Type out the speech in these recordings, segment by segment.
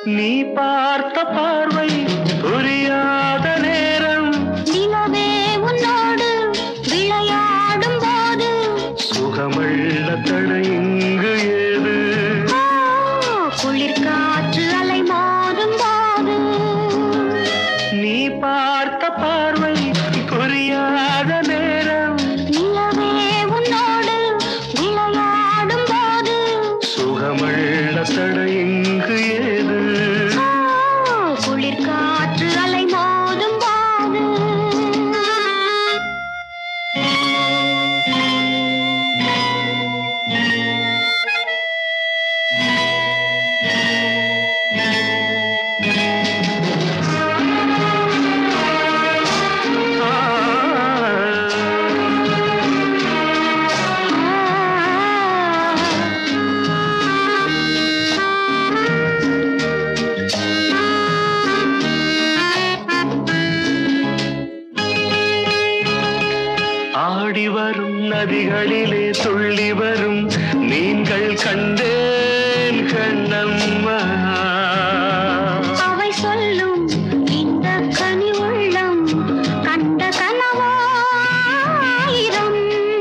நீ பார்த்த பார்வை புரியாத நேரம் நிலவே உன்னோடு விளையாடும் போது சுகமுள்ள தடை இங்கு ஏது ஆ, குளிர் காற்று அலை மோதும் போது நீ பார்த்த பார்வை புரியாத நேரம் நிலவே உன்னோடு விளையாடும் போது சுகமுள்ள தடை இங்கு ஏது ஆ, குளிர் காற்று அலை மோதும் போது ஆடி வரும் நதிகளிலே துள்ளி வரும் மீன்கள் கண்டேன் கண்ணம்மா அவை சொல்லும் இந்த கனி உள்ளம் கண்ட கனவாயிரம்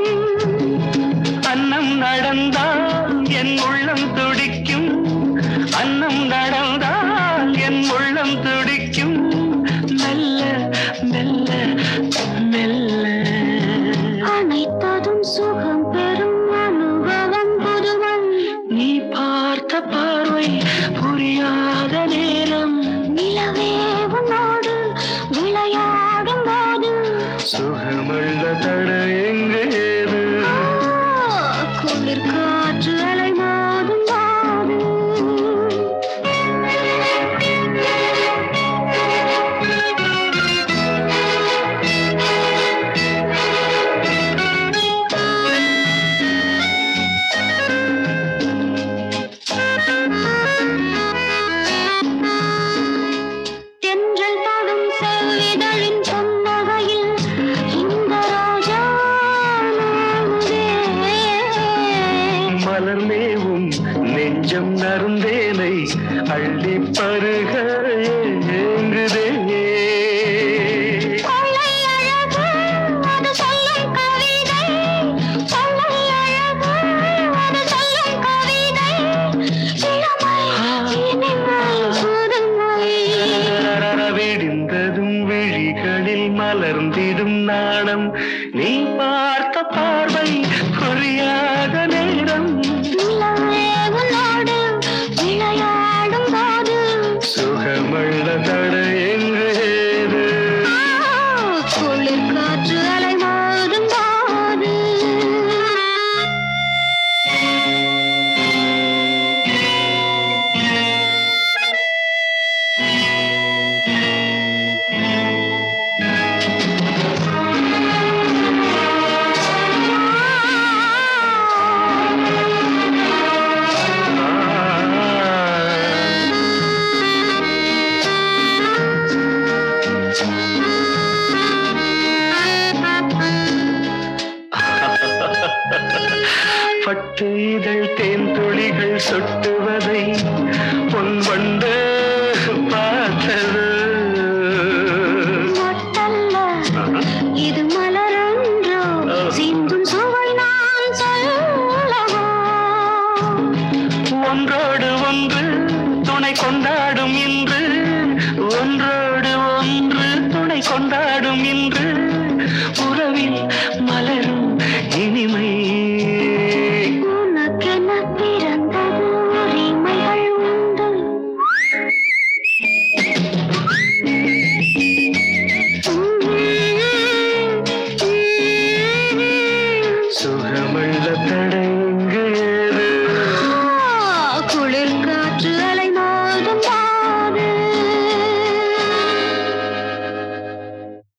அன்னம் நடந்தால் என் உள்ளம் துடிக்கும் அன்னம் நடந்தால் என் உள்ளம் துடிக்கும் மெல்ல மெல்ல மெல்ல அனைத்ததும் சுகம் பெறும் அனுபவம் புதுவம் நீ பார்த்த பார்வை புரியாத நேரம் நிலவே உன்னோடு விளையாடும் போது சுகமுள்ள தடை எங்கு ஏது ஆ, குளிர் காற்று அலை மோதும் போது தென்றல் தொடும் செவ்விதழின் புன்னகையில் இந்த ரோஜா நானுதே. மலர் மேவும் நெஞ்சம் நருந்தேனை அள்ளி பருக ஏங்குதே கொள்ளை அழகு, அது சொல்லும் கவிதை. கொள்ளை அழகு, அது சொல்லும் கவிதை. இளமை, இனிமை, புதுமை. விடிந்ததும் விழிகளில் மலர்ந்திடும் நாணம் நீ பார்த்த பார்வை புரியாத நேரம் நிலவே உன்னோடு விளையாடும் போது சுகமுள்ள தடை எங்கு ஏது குளிர் காற்று அலை மோதும் போது பட்டு இதழ் தேன் துளிகள் சொட்டுவதை பொன் வண்டு பார்த்தது மொட்டல்ல இது மலரன்றோ சிந்தும் சுவை நான் சொல்லவோ ஒன்றோடு